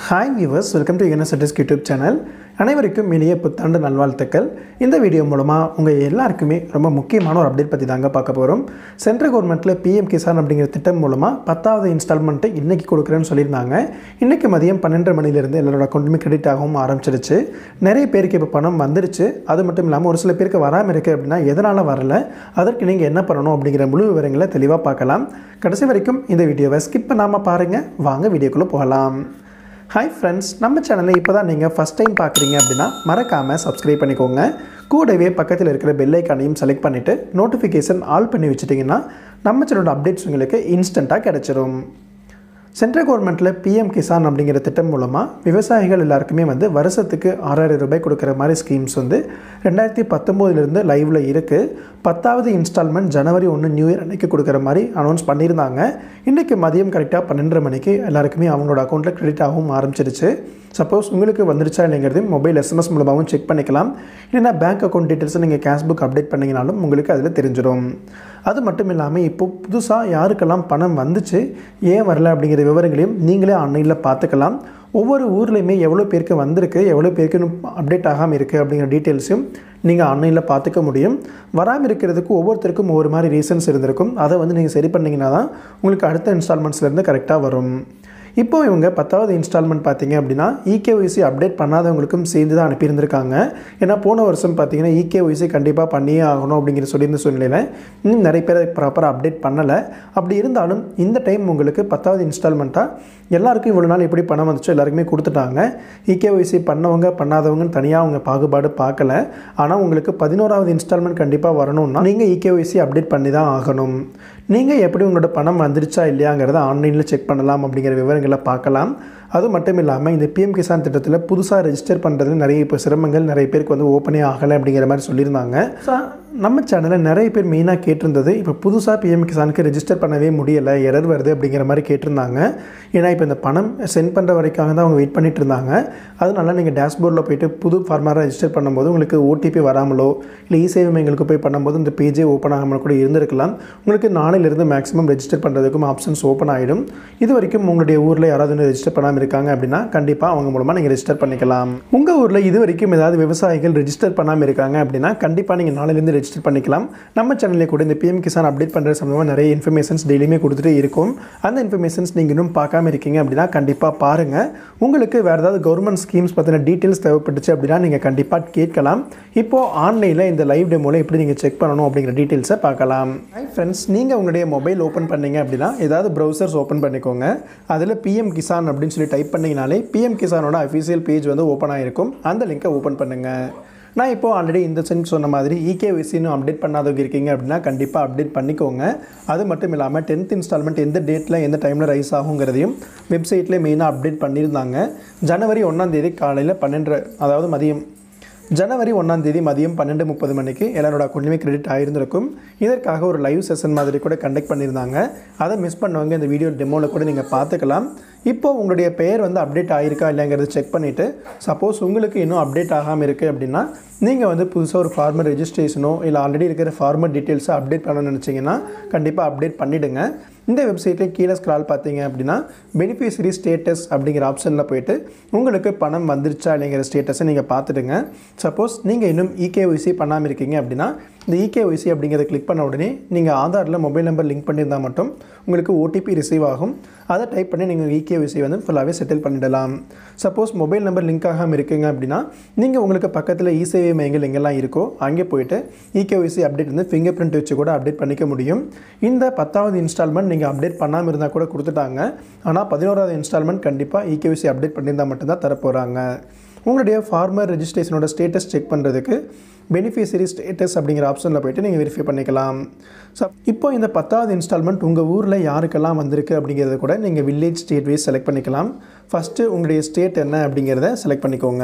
hi viewers welcome to universities YouTube channel அனைவருக்கும் இனிய புத்தாண்டு நல்வாழ்த்துக்கள் இந்த வீடியோ மூலமாக உங்கள் எல்லாருக்குமே ரொம்ப முக்கியமான ஒரு அப்டேட் பற்றி தாங்க பார்க்க போகிறோம் சென்ட்ரல் கவர்மெண்ட்டில் பிஎம் கிசான் அப்படிங்கிற திட்டம் மூலமாக பத்தாவது இன்ஸ்டால்மெண்ட்டை இன்றைக்கி கொடுக்குறேன்னு சொல்லியிருந்தாங்க இன்றைக்கி மதியம் பன்னெண்டரை மணிலேருந்து எல்லாரோட அக்கௌண்ட்டுமே கிரெடிட் ஆகவும் ஆரம்பிச்சிருச்சு நிறைய பேருக்கு இப்போ பணம் வந்துருச்சு அது மட்டும் இல்லாமல் ஒரு சில பேருக்கு வராமல் இருக்குது அப்படின்னா எதனால் வரல அதற்கு நீங்கள் என்ன பண்ணணும் அப்படிங்கிற முழு விவரங்களை தெளிவாக பார்க்கலாம் கடைசி வரைக்கும் இந்த வீடியோவை ஸ்கிப் பண்ணாமல் பாருங்கள் வாங்க வீடியோக்குள்ளே போகலாம் ஹாய் ஃப்ரெண்ட்ஸ் நம்ம சேனலை இப்போ தான் நீங்கள் ஃபஸ்ட் டைம் பார்க்குறீங்க அப்படின்னா மறக்காமல் சப்ஸ்கிரைப் பண்ணிக்கோங்க கூடவே பக்கத்தில் இருக்கிற பெல் ஐக்கானையும் செலக்ட் பண்ணிவிட்டு நோட்டிஃபிகேஷன் ஆல் பண்ணி வச்சுட்டிங்கன்னா நம்ம சேனலோட அப்டேட்ஸ் உங்களுக்கு இன்ஸ்டண்ட்டாக கிடச்சிரும் சென்ட்ரல் கவர்மெண்ட்டில் பிஎம் கிசான் அப்படிங்கிற திட்டம் மூலமாக விவசாயிகள் எல்லாருக்குமே வந்து வருஷத்துக்கு ஆறாயிரம் ரூபாய் கொடுக்குற மாதிரி ஸ்கீம்ஸ் வந்து ரெண்டாயிரத்தி பத்தொம்போதுலேருந்து லைவில் இருக்குது பத்தாவது இன்ஸ்டால்மெண்ட் ஜனவரி ஒன்று நியூ இயர் அன்னைக்கு கொடுக்குற மாதிரி அனௌன்ஸ் பண்ணியிருந்தாங்க இன்றைக்கி மதியம் கரெக்டாக பன்னெண்டரை மணிக்கு எல்லாருக்குமே அவங்களோட அக்கௌண்ட்டில் கிரெடிட் ஆகவும் ஆரம்பிச்சிருச்சு சப்போஸ் உங்களுக்கு வந்துருச்சா இல்லைங்கிறது மொபைல் எஸ்எம்எஸ் மூலமாகவும் செக் பண்ணிக்கலாம் இல்லைனா பேங்க் அக்கௌண்ட் டீட்டெயில்ஸை நீங்கள் கேஷ்புக் அப்டேட் பண்ணிங்கனாலும் உங்களுக்கு அதில் தெரிஞ்சிடும் அது மட்டும் இல்லாமல் இப்போ புதுசாக யாருக்கெல்லாம் பணம் வந்துச்சு ஏன் வரல அப்படிங்கிற விவரங்களையும் நீங்களே ஆன்லைனில் பார்த்துக்கலாம் ஒவ்வொரு ஊர்லேயுமே எவ்வளோ பேருக்கு வந்திருக்கு எவ்வளோ பேருக்கு இன்னும் அப்டேட் ஆகாமல் இருக்குது அப்படிங்கிற டீட்டெயில்ஸையும் நீங்கள் ஆன்லைனில் பார்த்துக்க முடியும் வராமல் இருக்கிறதுக்கு ஒவ்வொருத்தருக்கும் ஒவ்வொரு மாதிரி ரீசன்ஸ் இருந்திருக்கும் அதை வந்து நீங்கள் சரி பண்ணிங்கன்னா தான் உங்களுக்கு அடுத்த இன்ஸ்டால்மெண்ட்ஸ்லேருந்து கரெக்டாக வரும் இப்போ இவங்க பத்தாவது இன்ஸ்டால்மெண்ட் பார்த்தீங்க அப்படின்னா இகேஒய்சி அப்டேட் பண்ணாதவங்களுக்கும் சேர்ந்து தான் அனுப்பியிருந்திருக்காங்க ஏன்னா போன வருஷம் பார்த்தீங்கன்னா இகேஒய்சி கண்டிப்பாக பண்ணியே ஆகணும் அப்படிங்கிற சொல்லியிருந்த சூழ்நிலையில் இன்னும் நிறைய பேர் ப்ராப்பராக அப்டேட் பண்ணலை அப்படி இருந்தாலும் இந்த டைம் உங்களுக்கு பத்தாவது இன்ஸ்டால்மெண்ட்டாக எல்லாருக்கும் இவ்வளோ நாள் எப்படி பணம் வந்துச்சோ எல்லாருக்குமே கொடுத்துட்டாங்க இகேஒய்சி பண்ணவங்க பண்ணாதவங்கன்னு தனியாக அவங்க பாகுபாடு பார்க்கல ஆனால் உங்களுக்கு பதினோராவது இன்ஸ்டால்மெண்ட் கண்டிப்பாக வரணும்னா நீங்கள் இகேஒய்சி அப்டேட் பண்ணி தான் ஆகணும் நீங்கள் எப்படி உங்களோட பணம் வந்துருச்சா இல்லையாங்கிறத ஆன்லைனில் செக் பண்ணலாம் அப்படிங்கிற விவரங்களை பார்க்கலாம் அது மட்டும் இல்லாமல் இந்த பிஎம் கிசான் திட்டத்தில் புதுசாக ரெஜிஸ்டர் பண்ணுறதுல நிறைய இப்போ சிரமங்கள் நிறைய பேருக்கு வந்து ஓப்பனே ஆகலை அப்படிங்கிற மாதிரி சொல்லியிருந்தாங்க ஸோ நம்ம சேனலில் நிறைய பேர் மெயினாக கேட்டிருந்தது இப்போ புதுசாக பிஎம் கிசானுக்கு ரெஜிஸ்டர் பண்ணவே முடியலை எரர் வருது அப்படிங்கிற மாதிரி கேட்டிருந்தாங்க ஏன்னா இப்போ இந்த பணம் சென்ட் பண்ணுற வரைக்காக தான் அவங்க வெயிட் பண்ணிட்டு இருந்தாங்க அதனால நீங்கள் டேஷ்போர்டில் போயிட்டு புது ஃபார்மராக ரெஜிஸ்டர் பண்ணும்போது உங்களுக்கு ஓடிபி வராமலோ இல்லை இ சேவை மையங்களுக்கு போய் பண்ணும்போது இந்த பேஜே ஓப்பன் ஆகாமல் கூட இருந்திருக்கலாம் உங்களுக்கு நாளையிலிருந்து மேக்ஸிமம் ரெஜிஸ்டர் பண்ணுறதுக்கும் ஆப்ஷன்ஸ் ஓப்பன் ஆகிடும் இது வரைக்கும் உங்களுடைய ஊரில் யாராவது இன்னும் ரெஜிஸ்டர் பண்ணாமல் இருக்காங்க அப்படின்னா கண்டிப்பாக அவங்க மூலமாக நீங்கள் ரெஜிஸ்டர் பண்ணிக்கலாம் உங்கள் ஊரில் இது வரைக்கும் ஏதாவது விவசாயிகள் ரெஜிஸ்டர் பண்ணாமல் இருக்காங்க அப்படின்னா கண்டிப்பாக நீங்கள் நாளையிலேருந்து ரெஜிஸ்டர் பண்ணிக்கலாம் நம்ம சேனலில் கூட இந்த பிஎம் கிசான் அப்டேட் பண்ணுற சம்பந்தமாக நிறைய இன்ஃபர்மேஷன்ஸ் டெய்லியுமே கொடுத்துட்டே இருக்கும் அந்த இன்ஃபர்மேஷன்ஸ் நீங்கள் இன்னும் பார்க்காம இருக்கீங்க அப்படின்னா கண்டிப்பாக பாருங்கள் உங்களுக்கு வேறு ஏதாவது கவர்மெண்ட் ஸ்கீம்ஸ் பற்றின டீட்டெயில்ஸ் தேவைப்பட்டுச்சு அப்படின்னா நீங்கள் கண்டிப்பாக கேட்கலாம் இப்போது ஆன்லைனில் இந்த லைவ் டெமோவில் எப்படி நீங்கள் செக் பண்ணணும் அப்படிங்கிற டீட்டெயில்ஸை பார்க்கலாம் ஹை ஃப்ரெண்ட்ஸ் நீங்கள் உங்களுடைய மொபைல் ஓப்பன் பண்ணீங்க அப்படின்னா ஏதாவது ப்ரௌசர்ஸ் ஓப்பன் பண்ணிக்கோங்க அதில் பிஎம் கிசான் அப்படின்னு சொல்லி டைப் பண்ணிங்கனாலே பிஎம் கிசானோட அஃபீஷியல் பேஜ் வந்து ஓப்பன் ஆகிருக்கும் அந்த லிங்க்கை ஓப்பன் பண்ணுங்கள் நான் இப்போ ஆல்ரெடி இந்த சென்ஸ் சொன்ன மாதிரி இகேவிசின்னு அப்டேட் பண்ணாதவங்க இருக்கீங்க அப்படின்னா கண்டிப்பாக அப்டேட் பண்ணிக்கோங்க அது மட்டும் இல்லாமல் டென்த் இன்ஸ்டால்மெண்ட் எந்த டேட்டில் எந்த டைமில் ரைஸ் ஆகுங்கிறதையும் வெப்சைட்டில் மெயினாக அப்டேட் பண்ணியிருந்தாங்க ஜனவரி ஒன்றாந்தேதி காலையில் பன்னெண்டு அதாவது மதியம் ஜனவரி ஒன்றாம் தேதி மதியம் பன்னெண்டு முப்பது மணிக்கு எல்லாரோட அக்கௌண்ட்லேயுமே கிரெடிட் ஆயிருந்திருக்கும் இதற்காக ஒரு லைவ் செஷன் மாதிரி கூட கண்டக்ட் பண்ணியிருந்தாங்க அதை மிஸ் பண்ணவங்க இந்த வீடியோ டெமோவில் கூட நீங்கள் பார்த்துக்கலாம் இப்போ உங்களுடைய பெயர் வந்து அப்டேட் ஆகிருக்கா இல்லைங்கிறத செக் பண்ணிவிட்டு சப்போஸ் உங்களுக்கு இன்னும் அப்டேட் ஆகாமல் இருக்குது அப்படின்னா நீங்கள் வந்து புதுசாக ஒரு ஃபார்மர் ரெஜிஸ்ட்ரேஷனோ இல்லை ஆல்ரெடி இருக்கிற ஃபார்மர் டீட்டெயில்ஸை அப்டேட் பண்ணணும்னு நினச்சிங்கன்னா கண்டிப்பாக அப்டேட் பண்ணிவிடுங்க இந்த வெப்சைட்டில் கீழே ஸ்க்ரால் பார்த்தீங்க அப்படின்னா பெனிஃபிஷரி ஸ்டேட்டஸ் அப்படிங்கிற ஆப்ஷனில் போயிட்டு உங்களுக்கு பணம் வந்துருச்சா இல்லைங்கிற ஸ்டேட்டஸை நீங்கள் பார்த்துடுங்க சப்போஸ் நீங்கள் இன்னும் இகேஒய்சி பண்ணாமல் இருக்கீங்க அப்படின்னா இந்த இகேஒய்சி அப்படிங்கிறத கிளிக் பண்ண உடனே நீங்கள் ஆதாரில் மொபைல் நம்பர் லிங்க் பண்ணியிருந்தால் மட்டும் உங்களுக்கு ஓடிபி ரிசீவ் ஆகும் அதை டைப் பண்ணி நீங்கள் இகேஒய்சி வந்து ஃபுல்லாகவே செட்டில் பண்ணிடலாம் சப்போஸ் மொபைல் நம்பர் லிங்க் ஆகாமல் இருக்குங்க அப்படின்னா நீங்கள் உங்களுக்கு பக்கத்தில் இ சேவை மையங்கள் எங்கெல்லாம் இருக்கோ அங்கே போயிட்டு இகேஒய்சி அப்டேட் வந்து ஃபிங்கர் பிரிண்ட் வச்சு கூட அப்டேட் பண்ணிக்க முடியும் இந்த பத்தாவது இன்ஸ்டால்மெண்ட் நீங்கள் அப்டேட் பண்ணாமல் இருந்தால் கூட கொடுத்துட்டாங்க ஆனால் பதினோராவது இன்ஸ்டால்மெண்ட் கண்டிப்பாக இகேஒய்சி அப்டேட் பண்ணியிருந்தால் மட்டும்தான் தரப்போகிறாங்க உங்களுடைய ஃபார்மர் ரெஜிஸ்ட்ரேஷனோட ஸ்டேட்டஸ் செக் பண்ணுறதுக்கு பெனிஃபிஷரி ஸ்டேட்டஸ் அப்படிங்கிற ஆப்ஷனில் போய்ட்டு நீங்கள் வெரிஃபை பண்ணிக்கலாம் ஸோ இப்போ இந்த பத்தாவது இன்ஸ்டால்மெண்ட் உங்கள் ஊரில் யாருக்கெல்லாம் வந்திருக்கு அப்படிங்கிறத கூட நீங்கள் வில்லேஜ் ஸ்டேட் வைஸ் செலக்ட் பண்ணிக்கலாம் ஃபஸ்ட்டு உங்களுடைய ஸ்டேட் என்ன அப்படிங்கிறத செலக்ட் பண்ணிக்கோங்க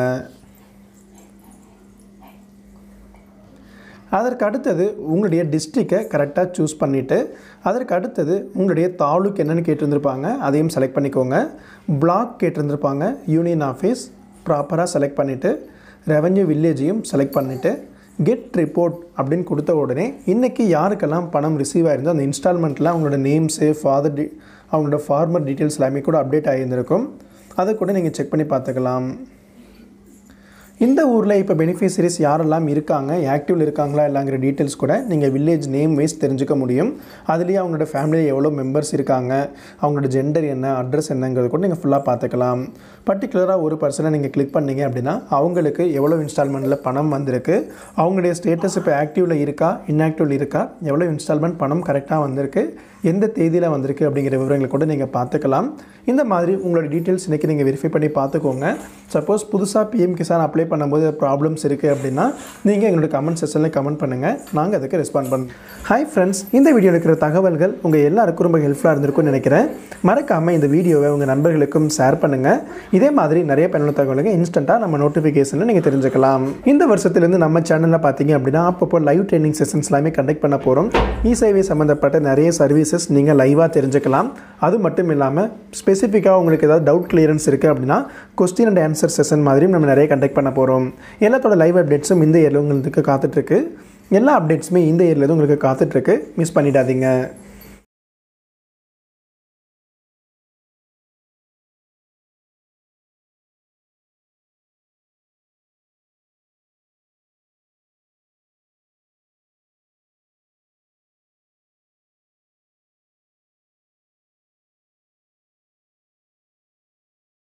அதற்கு அடுத்தது உங்களுடைய டிஸ்ட்ரிக்டை கரெக்டாக சூஸ் பண்ணிவிட்டு அதற்கு அடுத்தது உங்களுடைய தாலுக் என்னென்னு கேட்டிருந்திருப்பாங்க அதையும் செலக்ட் பண்ணிக்கோங்க பிளாக் கேட்டிருந்திருப்பாங்க யூனியன் ஆஃபீஸ் ப்ராப்பராக செலக்ட் பண்ணிவிட்டு ரெவன்யூ வில்லேஜையும் செலக்ட் பண்ணிவிட்டு கெட் ரிப்போர்ட் அப்படின்னு கொடுத்த உடனே இன்றைக்கி யாருக்கெல்லாம் பணம் ரிசீவ் ஆயிருந்தோ அந்த இன்ஸ்டால்மெண்ட்டில் அவங்களோட நேம்ஸு ஃபாதர் டி அவங்களோட ஃபார்மர் டீட்டெயில்ஸ் எல்லாமே கூட அப்டேட் ஆகியிருந்திருக்கும் அதை கூட நீங்கள் செக் பண்ணி பார்த்துக்கலாம் இந்த ஊரில் இப்போ பெனிஃபிஷரிஸ் யாரெல்லாம் இருக்காங்க ஆக்டிவில் இருக்காங்களா இல்லைங்கிற டீட்டெயில்ஸ் கூட நீங்கள் வில்லேஜ் நேம் வைஸ் தெரிஞ்சுக்க முடியும் அதுலேயே அவங்களோட ஃபேமிலியில் எவ்வளோ மெம்பர்ஸ் இருக்காங்க அவங்களோட ஜெண்டர் என்ன அட்ரஸ் என்னங்கிறது கூட நீங்கள் ஃபுல்லாக பார்த்துக்கலாம் பர்டிகுலராக ஒரு பர்சனை நீங்கள் கிளிக் பண்ணீங்க அப்படின்னா அவங்களுக்கு எவ்வளோ இன்ஸ்டால்மெண்ட்டில் பணம் வந்திருக்கு அவங்களுடைய ஸ்டேட்டஸ் இப்போ ஆக்டிவில் இருக்கா இன்ஆக்டிவில் இருக்கா எவ்வளோ இன்ஸ்டால்மெண்ட் பணம் கரெக்டாக வந்திருக்கு எந்த தேதியில் வந்திருக்கு அப்படிங்கிற விவரங்களை கூட நீங்கள் பார்த்துக்கலாம் இந்த மாதிரி உங்களோட டீட்டெயில்ஸ் இன்றைக்கி நீங்கள் வெரிஃபை பண்ணி பார்த்துக்கோங்க சப்போஸ் புதுசாக பிஎம் கிசான் அப்ளை பண்ணும்போது ப்ராப்ளம்ஸ் இருக்குது அப்படின்னா நீங்கள் எங்களோட கமெண்ட் செக்ஷனில் கமெண்ட் பண்ணுங்கள் நாங்கள் அதுக்கு ரெஸ்பாண்ட் பண்ணுறோம் ஹாய் ஃப்ரெண்ட்ஸ் இந்த வீடியோவில் இருக்கிற தகவல்கள் உங்கள் எல்லாருக்கும் ரொம்ப ஹெல்ப்ஃபுல்லாக இருந்திருக்கும்னு நினைக்கிறேன் மறக்காமல் இந்த வீடியோவை உங்கள் நண்பர்களுக்கும் ஷேர் பண்ணுங்கள் இதே மாதிரி நிறைய பயனுள்ள தகவல்கள் இன்ஸ்டண்ட்டாக நம்ம நோட்டிஃபிகேஷனில் நீங்கள் தெரிஞ்சுக்கலாம் இந்த வருஷத்துலேருந்து நம்ம சேனலில் பார்த்தீங்க அப்படின்னா அப்பப்போ லைவ் ட்ரைனிங் செஷன்ஸ் எல்லாமே கண்டக்ட் பண்ண போகிறோம் இ சேவை சம்மந்தப்பட்ட நிறைய சர்வீசஸ் நீங்கள் லைவாக தெரிஞ்சுக்கலாம் அது மட்டும் இல்லாமல் ஸ்பெசிஃபிக்காக உங்களுக்கு ஏதாவது டவுட் கிளியரன்ஸ் இருக்குது அப்படின்னா கொஸ்டின் அண்ட் ஆன்சர் செஷன் மாதிரியும் நம்ம நிறைய கண்டக்ட் பண்ண போகிறோம் எல்லாத்தோட லைவ் அப்டேட்ஸும் இந்த இயரில் உங்களுக்கு காத்துட்ருக்கு எல்லா அப்டேட்ஸுமே இந்த இயரில் உங்களுக்கு காத்துட்ருக்கு மிஸ் பண்ணிடாதீங்க